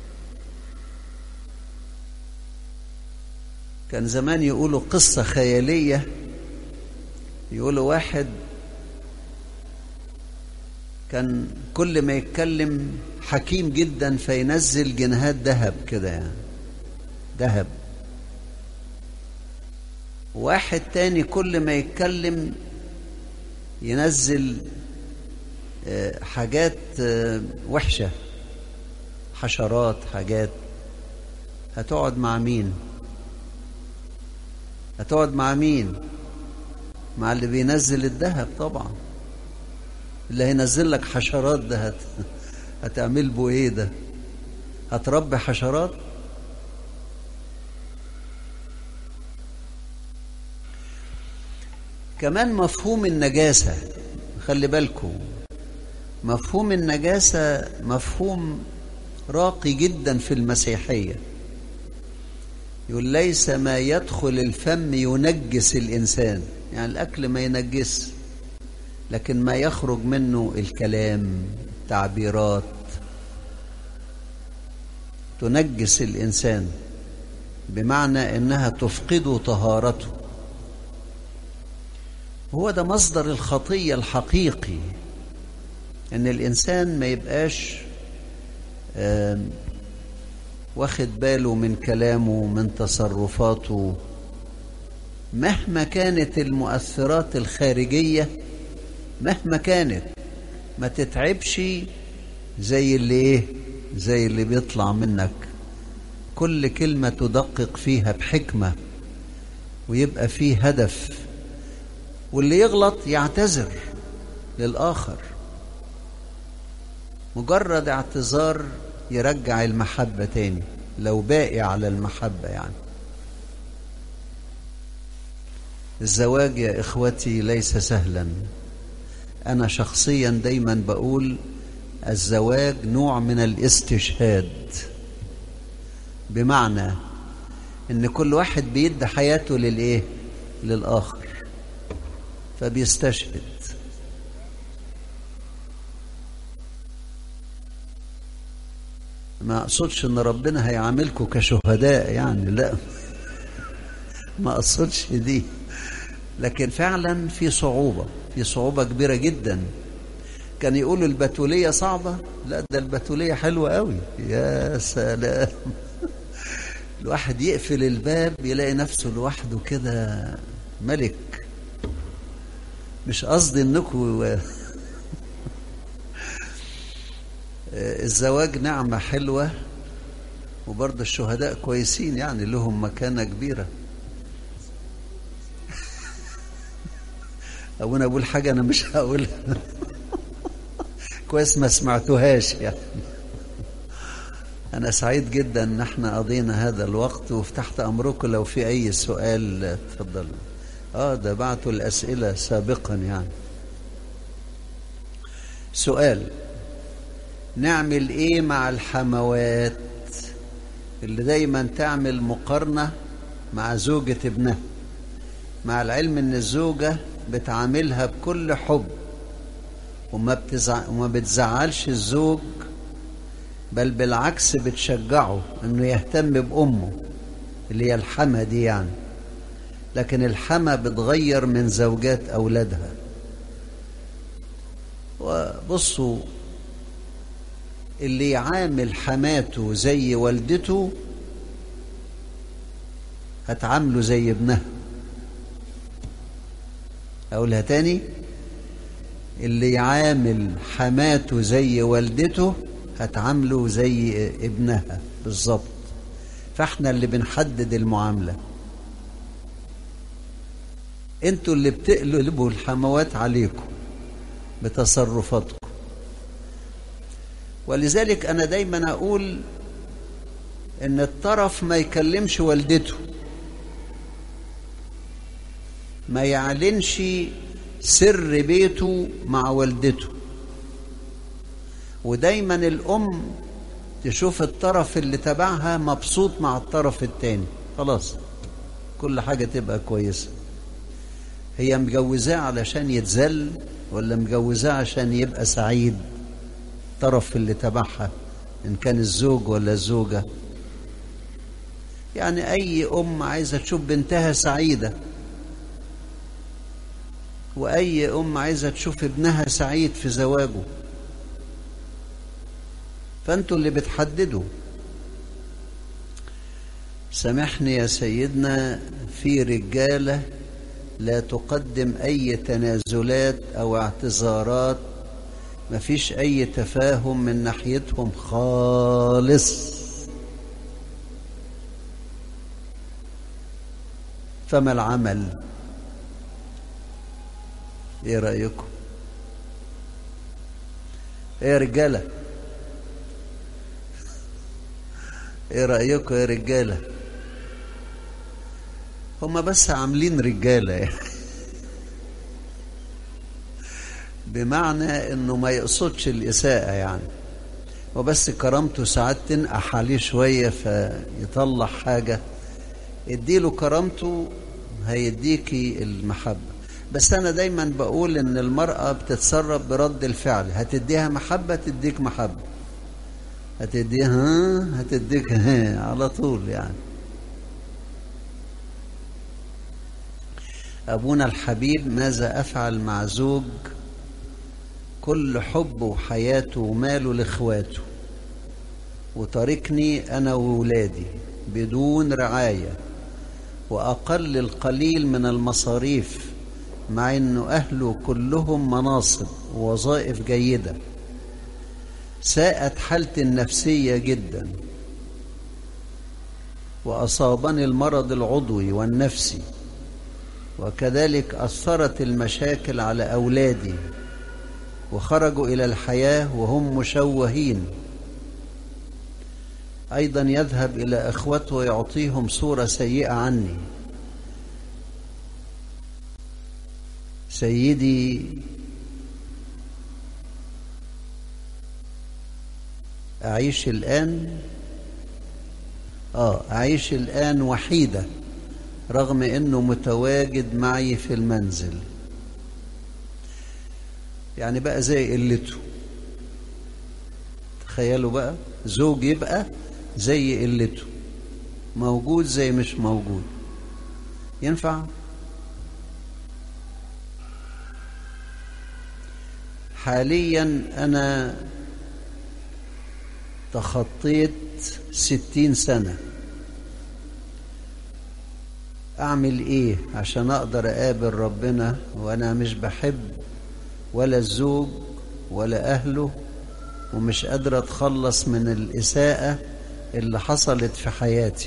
كان زمان يقولوا قصة خيالية يقولوا واحد كان كل ما يتكلم حكيم جدا فينزل جنيهات ذهب كده يعني ذهب واحد تاني كل ما يتكلم ينزل حاجات وحشة حشرات حاجات هتقعد مع مين هتقعد مع مين مع اللي بينزل الذهب طبعا اللي هينزل لك حشرات ده هت... هتعمل بو ايه ده هتربي حشرات كمان مفهوم النجاسة خلي بالكم مفهوم النجاسة مفهوم راقي جدا في المسيحية يقول ليس ما يدخل الفم ينجس الإنسان يعني الأكل ما ينجس لكن ما يخرج منه الكلام تعبيرات تنجس الإنسان بمعنى إنها تفقد طهارته هو ده مصدر الخطية الحقيقي إن الإنسان ما يبقاش واخد باله من كلامه من تصرفاته مهما كانت المؤثرات الخارجية مهما كانت ما تتعبش زي اللي ايه زي اللي بيطلع منك كل كلمة تدقق فيها بحكمة ويبقى فيه هدف واللي يغلط يعتذر للآخر مجرد اعتذار يرجع المحبة تاني لو باقي على المحبة يعني الزواج يا إخوتي ليس سهلا أنا شخصيا دايما بقول الزواج نوع من الاستشهاد بمعنى ان كل واحد بيدي حياته للايه للاخر فبيستشهد ما اقصدش ان ربنا هيعاملكم كشهداء يعني لا ما اقصدش دي لكن فعلا في صعوبة في صعوبة كبيرة جدا كان يقولوا البتولية صعبة لا ده البتولية حلوة قوي يا سلام الواحد يقفل الباب يلاقي نفسه لوحده كده ملك مش قصدي انكم الزواج نعمة حلوة وبرضه الشهداء كويسين يعني لهم مكانة كبيرة أو أنا أقول حاجة أنا مش هقولها كويس ما سمعتوهاش يعني أنا سعيد جدا إن احنا قضينا هذا الوقت وفتحت أمركم لو في أي سؤال تفضلوا آه ده بعتوا الأسئلة سابقا يعني سؤال نعمل ايه مع الحموات اللي دايما تعمل مقارنة مع زوجة ابنها مع العلم ان الزوجة بتعاملها بكل حب وما, بتزع... وما بتزعلش الزوج بل بالعكس بتشجعه انه يهتم بامه اللي هي الحما دي يعني لكن الحما بتغير من زوجات اولادها وبصوا اللي يعامل حماته زي والدته هتعامله زي ابنها اقولها تاني اللي يعامل حماته زي والدته هتعامله زي ابنها بالظبط فاحنا اللي بنحدد المعاملة انتوا اللي بتقلبوا الحموات عليكم بتصرفاتكم ولذلك انا دايما اقول ان الطرف ما يكلمش والدته ما يعلنش سر بيته مع والدته ودايما الام تشوف الطرف اللي تبعها مبسوط مع الطرف التاني خلاص كل حاجة تبقى كويسة هي مجوزاه علشان يتذل ولا مجوزاه عشان يبقى سعيد الطرف اللي تبعها إن كان الزوج ولا الزوجة يعني أي أم عايزة تشوف بنتها سعيدة وأي أم عايزة تشوف ابنها سعيد في زواجه فأنتوا اللي بتحددوا سامحني يا سيدنا في رجالة لا تقدم أي تنازلات أو اعتذارات مفيش أي تفاهم من ناحيتهم خالص فما العمل ايه رأيكم ايه يا رجالة ايه رأيكم يا رجالة هما بس عاملين رجالة يعني بمعنى انه ما يقصدش الاساءة يعني وبس كرامته ساعات تنقح عليه شوية فيطلع حاجة اديله كرامته هيديكي المحبة بس انا دايما بقول ان المرأة بتتصرف برد الفعل هتديها محبة تديك محبة هتديها هتديك ها على طول يعني أبونا الحبيب ماذا أفعل مع زوج كل حبه وحياته وماله لإخواته وتركني أنا وولادي بدون رعاية وأقل القليل من المصاريف مع أنه أهله كلهم مناصب ووظائف جيدة ساءت حالتي النفسية جدا وأصابني المرض العضوي والنفسي وكذلك أثرت المشاكل على أولادي وخرجوا إلى الحياة وهم مشوهين أيضا يذهب إلى إخوته ويعطيهم صورة سيئة عني سيدي أعيش الآن آه أعيش الآن وحيدة رغم أنه متواجد معي في المنزل يعني بقى زي قلته تخيلوا بقى زوج يبقى زي قلته موجود زي مش موجود ينفع حاليا أنا تخطيت ستين سنة أعمل إيه عشان أقدر أقابل ربنا وأنا مش بحب ولا الزوج ولا أهله ومش قادر أتخلص من الإساءة اللي حصلت في حياتي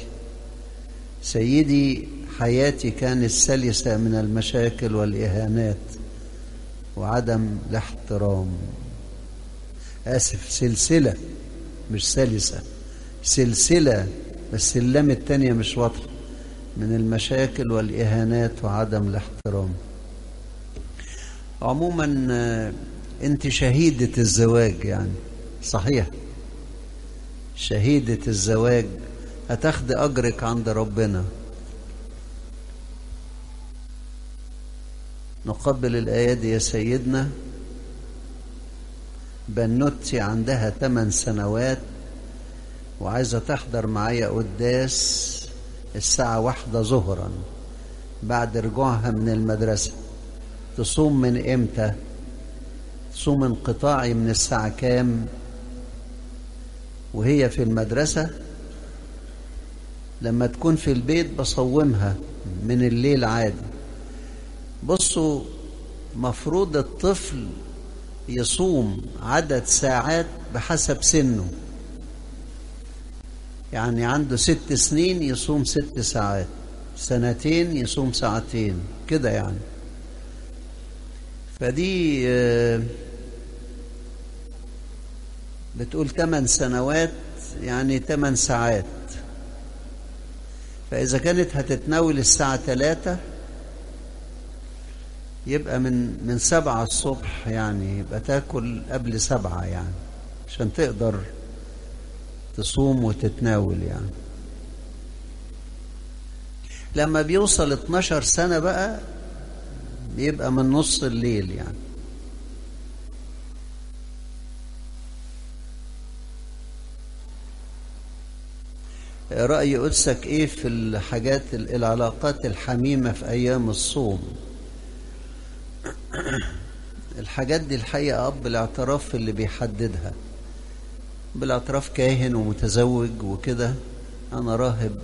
سيدي حياتي كانت سلسة من المشاكل والإهانات وعدم الاحترام آسف سلسلة مش سلسة سلسلة بس اللام التانية مش واضحة من المشاكل والإهانات وعدم الاحترام عموما انت شهيدة الزواج يعني صحيح شهيدة الزواج هتاخد أجرك عند ربنا نقبل الآية دي يا سيدنا بنوتي عندها 8 سنوات وعايزة تحضر معايا قداس الساعة واحدة ظهرا بعد رجوعها من المدرسة تصوم من امتى تصوم انقطاعي من الساعة كام وهي في المدرسة لما تكون في البيت بصومها من الليل عادي بصوا مفروض الطفل يصوم عدد ساعات بحسب سنه يعني عنده ست سنين يصوم ست ساعات سنتين يصوم ساعتين كده يعني فدي بتقول ثمان سنوات يعني ثمان ساعات فإذا كانت هتتناول الساعة ثلاثة يبقى من من سبعة الصبح يعني يبقى تاكل قبل سبعة يعني عشان تقدر تصوم وتتناول يعني لما بيوصل 12 سنة بقى بيبقى من نص الليل يعني رأي قدسك ايه في الحاجات العلاقات الحميمة في ايام الصوم الحاجات دي الحقيقة اب الاعتراف اللي بيحددها بالاعتراف كاهن ومتزوج وكده انا راهب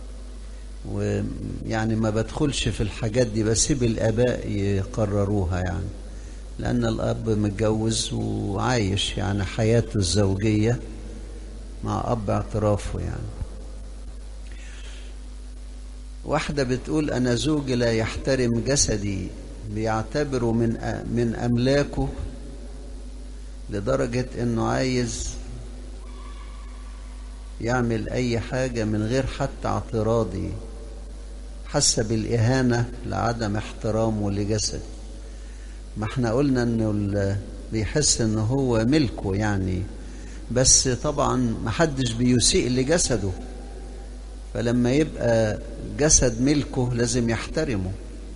ويعني ما بدخلش في الحاجات دي بسيب الاباء يقرروها يعني لان الاب متجوز وعايش يعني حياته الزوجيه مع اب اعترافه يعني واحده بتقول انا زوجي لا يحترم جسدي بيعتبره من من املاكه لدرجه انه عايز يعمل اي حاجه من غير حتى اعتراضي حس بالاهانه لعدم احترامه لجسد ما احنا قلنا انه بيحس ان هو ملكه يعني بس طبعا محدش بيسيء لجسده فلما يبقى جسد ملكه لازم يحترمه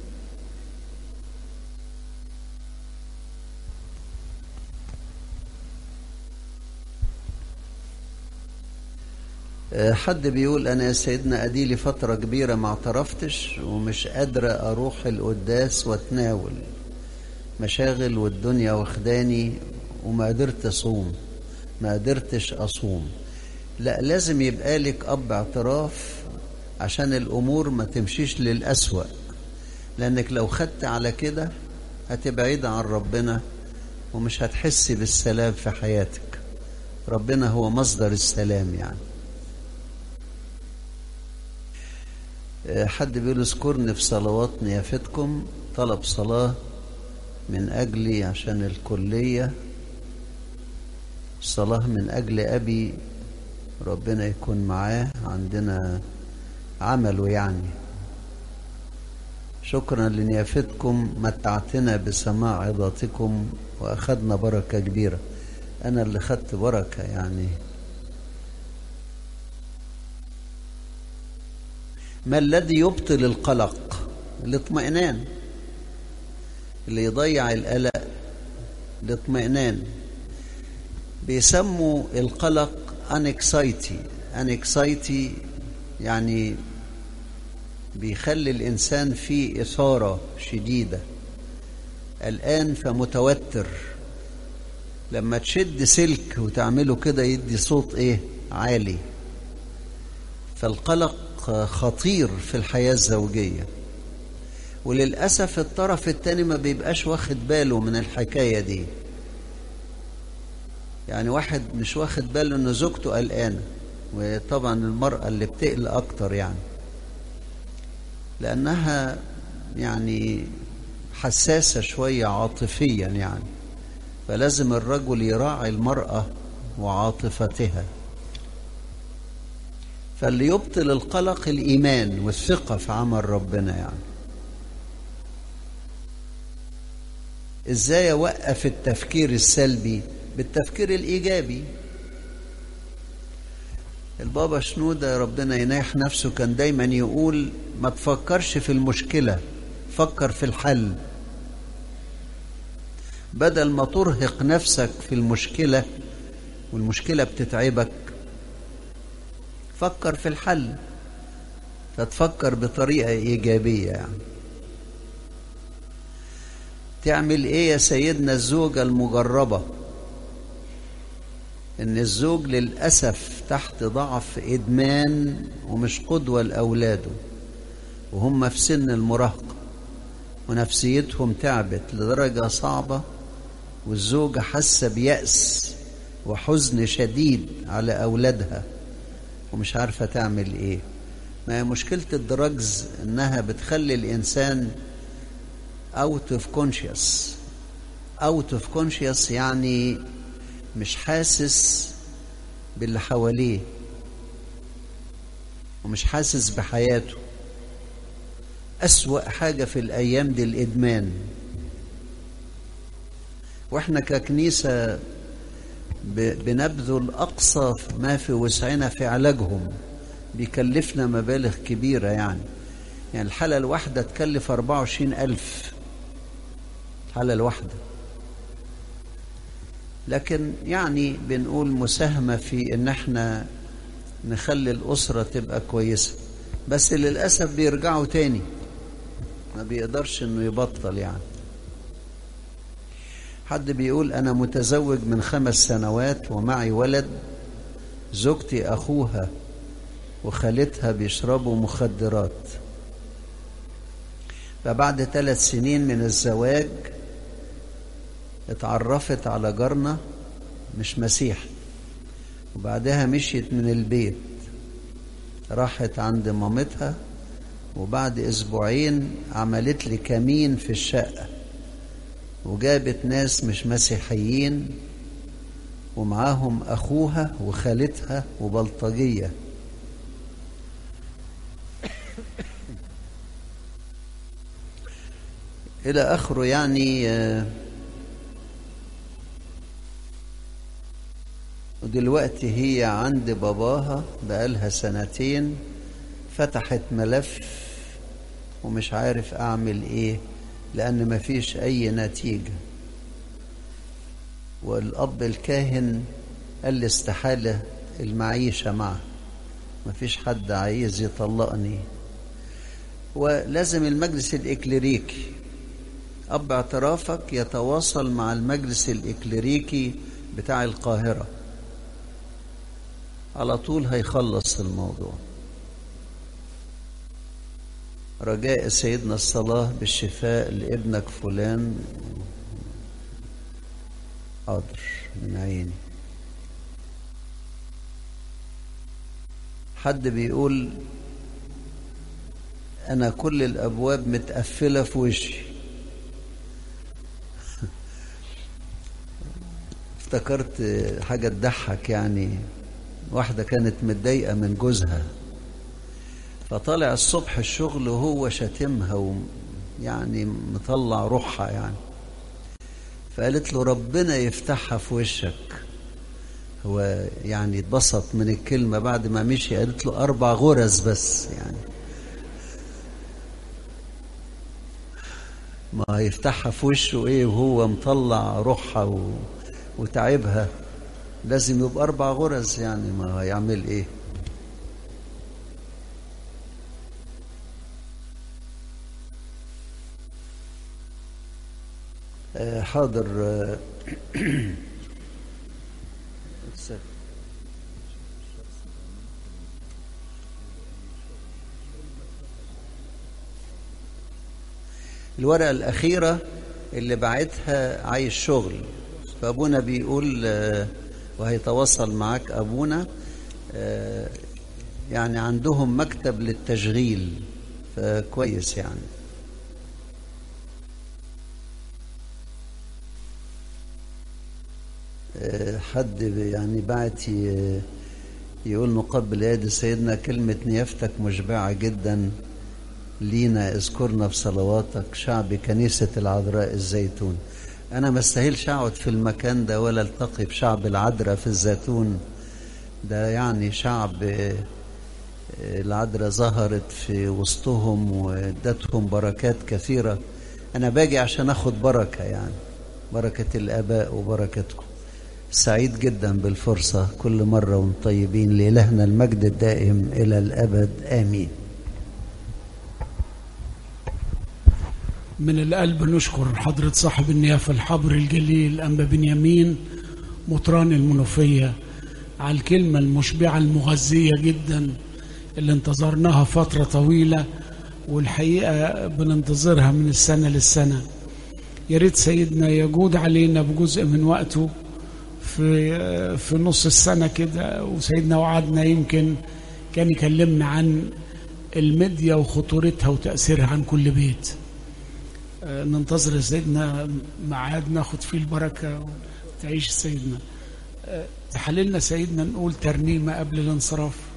حد بيقول أنا يا سيدنا أديلي فترة كبيرة ما اعترفتش ومش قادرة أروح القداس وأتناول مشاغل والدنيا واخداني وما قدرت أصوم ما قدرتش أصوم لا لازم يبقى لك أب اعتراف عشان الأمور ما تمشيش للأسوأ لأنك لو خدت على كده هتبعد عن ربنا ومش هتحسي بالسلام في حياتك ربنا هو مصدر السلام يعني حد بيقول اذكرني في صلوات نيافتكم طلب صلاة من أجلي عشان الكلية صلاة من أجل أبي ربنا يكون معاه عندنا عمله يعني شكرا لنيافتكم متعتنا بسماع عظاتكم وأخذنا بركة كبيرة أنا اللي خدت بركة يعني ما الذي يبطل القلق الاطمئنان اللي يضيع القلق الاطمئنان بيسموا القلق انكسايتي انكسايتي يعني بيخلي الانسان في اثاره شديده الان فمتوتر لما تشد سلك وتعمله كده يدي صوت ايه عالي فالقلق خطير في الحياة الزوجية وللأسف الطرف التاني ما بيبقاش واخد باله من الحكاية دي يعني واحد مش واخد باله ان زوجته قلقانة وطبعا المرأة اللي بتقلق اكتر يعني لانها يعني حساسة شوية عاطفيا يعني فلازم الرجل يراعي المرأة وعاطفتها فاللي يبطل القلق الإيمان والثقة في عمل ربنا يعني إزاي أوقف التفكير السلبي بالتفكير الإيجابي البابا شنودة ربنا يناح نفسه كان دايما يقول ما تفكرش في المشكلة فكر في الحل بدل ما ترهق نفسك في المشكلة والمشكلة بتتعبك فكر في الحل فتفكر بطريقة إيجابية يعني تعمل إيه يا سيدنا الزوجة المجربة إن الزوج للأسف تحت ضعف إدمان ومش قدوة لأولاده وهم في سن المراهقة ونفسيتهم تعبت لدرجة صعبة والزوجة حاسة بيأس وحزن شديد على أولادها ومش عارفة تعمل إيه ما هي مشكلة الدراجز إنها بتخلي الإنسان out of conscious out of conscious يعني مش حاسس باللي حواليه ومش حاسس بحياته أسوأ حاجة في الأيام دي الإدمان وإحنا ككنيسة بنبذل أقصى ما في وسعنا في علاجهم بيكلفنا مبالغ كبيرة يعني يعني الحالة الواحدة تكلف 24 ألف الحالة الواحدة لكن يعني بنقول مساهمة في إن احنا نخلي الأسرة تبقى كويسة بس للأسف بيرجعوا تاني ما بيقدرش إنه يبطل يعني حد بيقول أنا متزوج من خمس سنوات ومعي ولد زوجتي أخوها وخالتها بيشربوا مخدرات فبعد ثلاث سنين من الزواج اتعرفت على جارنا مش مسيح وبعدها مشيت من البيت راحت عند مامتها وبعد اسبوعين عملت لي كمين في الشقه وجابت ناس مش مسيحيين ومعاهم اخوها وخالتها وبلطجيه الى اخره يعني ودلوقتي هي عند باباها بقالها سنتين فتحت ملف ومش عارف اعمل ايه لان مفيش اي نتيجه والاب الكاهن قال لي استحاله المعيشه معه مفيش حد عايز يطلقني ولازم المجلس الإكليريكي أب اعترافك يتواصل مع المجلس الإكليريكي بتاع القاهرة على طول هيخلص الموضوع رجاء سيدنا الصلاة بالشفاء لابنك فلان حاضر من عيني حد بيقول أنا كل الأبواب متقفلة في وشي افتكرت حاجة تضحك يعني واحدة كانت متضايقة من جوزها فطالع الصبح الشغل وهو شاتمها ويعني مطلع روحها يعني فقالت له ربنا يفتحها في وشك هو يعني اتبسط من الكلمة بعد ما مشي قالت له أربع غرز بس يعني ما هيفتحها في وشه ايه وهو مطلع روحها و... وتعبها لازم يبقى أربع غرز يعني ما هيعمل ايه آه حاضر آه الورقة الأخيرة اللي بعتها عايز شغل فأبونا بيقول وهيتواصل معاك أبونا يعني عندهم مكتب للتشغيل فكويس يعني حد يعني بعت يقول نقبل يد سيدنا كلمة نيافتك مشبعة جدا لينا اذكرنا بصلواتك شعب كنيسة العذراء الزيتون أنا ما استاهلش أقعد في المكان ده ولا التقي بشعب العذراء في الزيتون ده يعني شعب العذراء ظهرت في وسطهم وادتهم بركات كثيرة أنا باجي عشان أخد بركة يعني بركة الآباء وبركتكم سعيد جدا بالفرصة كل مرة وانتم طيبين لإلهنا المجد الدائم إلى الأبد آمين من القلب نشكر حضرة صاحب النيافة الحبر الجليل أنبا بنيامين مطران المنوفية على الكلمة المشبعة المغذية جدا اللي انتظرناها فترة طويلة والحقيقة بننتظرها من السنة للسنة يا ريت سيدنا يجود علينا بجزء من وقته في في نص السنة كده وسيدنا وعدنا يمكن كان يكلمنا عن الميديا وخطورتها وتأثيرها عن كل بيت ننتظر سيدنا ميعاد ناخد فيه البركة وتعيش سيدنا تحللنا سيدنا نقول ترنيمة قبل الانصراف